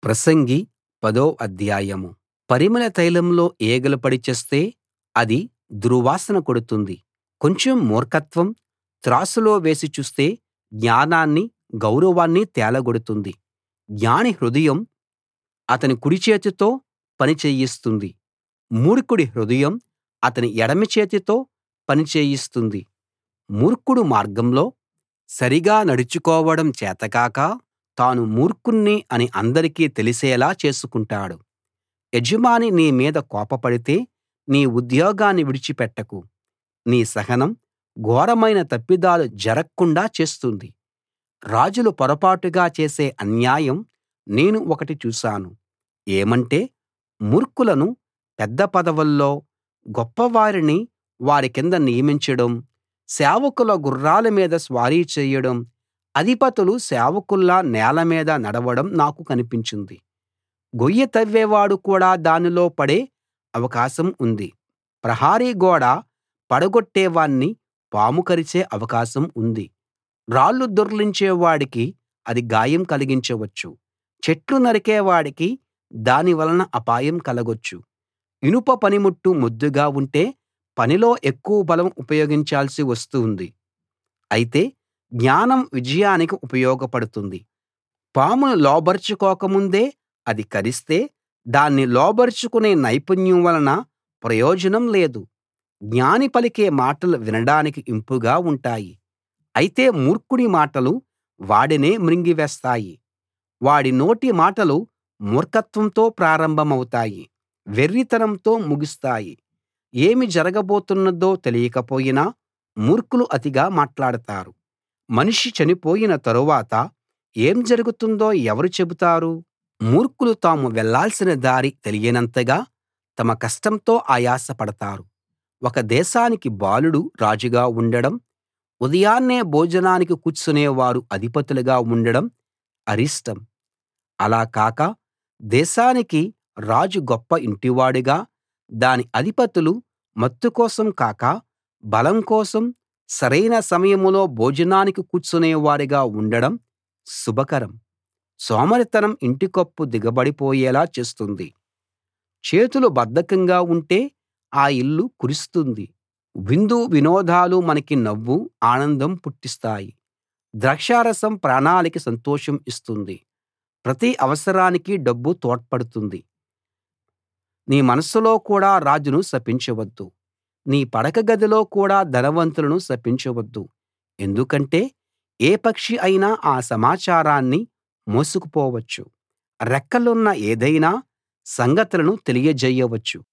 ప్రసంగి పదో అధ్యాయం పరిమళ తైలంలో ఈగలు పడి చస్తే అది దుర్వాసన కొడుతుంది కొంచెం మూర్ఖత్వం త్రాసులో వేసి చూస్తే జ్ఞానాన్ని గౌరవాన్ని తేలగొడుతుంది జ్ఞాని హృదయం అతని కుడి చేతితో పని చేయిస్తుంది మూర్ఖుడి హృదయం అతని ఎడమ చేతితో పని చేయిస్తుంది మూర్ఖుడు మార్గంలో సరిగా నడుచుకోవడం చేతకాక తాను మూర్ఖుణ్ణి అని అందరికీ తెలిసేలా చేసుకుంటాడు యజమాని నీ మీద కోపపడితే నీ ఉద్యోగాన్ని విడిచిపెట్టకు నీ సహనం ఘోరమైన తప్పిదాలు జరక్కుండా చేస్తుంది రాజులు పొరపాటుగా చేసే అన్యాయం నేను ఒకటి చూశాను ఏమంటే మూర్ఖులను పెద్ద పదవుల్లో గొప్పవారిని వారి కింద నియమించడం సేవకుల గుర్రాల మీద స్వారీ చేయడం అధిపతులు సేవకుల్లా నేల మీద నడవడం నాకు కనిపించింది గొయ్యి తవ్వేవాడు కూడా దానిలో పడే అవకాశం ఉంది ప్రహరీ గోడ పడగొట్టేవాణ్ణి పాము కరిచే అవకాశం ఉంది రాళ్లు దొర్లించే వాడికి అది గాయం కలిగించవచ్చు చెట్లు నరికే వాడికి దాని వలన అపాయం కలగొచ్చు ఇనుప పనిముట్టు మొద్దుగా ఉంటే పనిలో ఎక్కువ బలం ఉపయోగించాల్సి వస్తుంది అయితే జ్ఞానం విజయానికి ఉపయోగపడుతుంది పామును లోబరచుకోక ముందే అది కరిస్తే దాన్ని లోబరచుకునే నైపుణ్యం వలన ప్రయోజనం లేదు జ్ఞాని పలికే మాటలు వినడానికి ఇంపుగా ఉంటాయి అయితే మూర్ఖుడి మాటలు వాడినే మృంగివేస్తాయి వాడి నోటి మాటలు మూర్ఖత్వంతో ప్రారంభమవుతాయి వెర్రితనంతో ముగుస్తాయి ఏమి జరగబోతున్నదో తెలియకపోయినా మూర్ఖులు అతిగా మాట్లాడతారు మనిషి చనిపోయిన తరువాత ఏం జరుగుతుందో ఎవరు చెబుతారు మూర్ఖులు తాము వెళ్ళాల్సిన దారి తెలియనంతగా తమ కష్టంతో ఆయాస పడతారు ఒక దేశానికి బాలుడు రాజుగా ఉండడం ఉదయాన్నే భోజనానికి కూర్చునేవారు అధిపతులుగా ఉండడం అరిష్టం అలా కాక దేశానికి రాజు గొప్ప ఇంటివాడుగా దాని అధిపతులు మత్తు కోసం కాక బలం కోసం సరైన సమయంలో భోజనానికి కూర్చునేవారుగా ఉండడం శుభకరం సోమరితనం ఇంటికప్పు దిగబడిపోయేలా చేస్తుంది చేతులు బద్ధకంగా ఉంటే ఆ ఇల్లు కురుస్తుంది విందు వినోదాలు మనకి నవ్వు ఆనందం పుట్టిస్తాయి ద్రాక్షారసం ప్రాణాలకి సంతోషం ఇస్తుంది ప్రతి అవసరానికి డబ్బు తోడ్పడుతుంది నీ మనస్సులో కూడా రాజును శపించవద్దు నీ పడక గదిలో కూడా ధనవంతులను శపించవద్దు ఎందుకంటే ఏ పక్షి అయినా ఆ సమాచారాన్ని మోసుకుపోవచ్చు రెక్కలున్న ఏదైనా సంగతులను తెలియజేయవచ్చు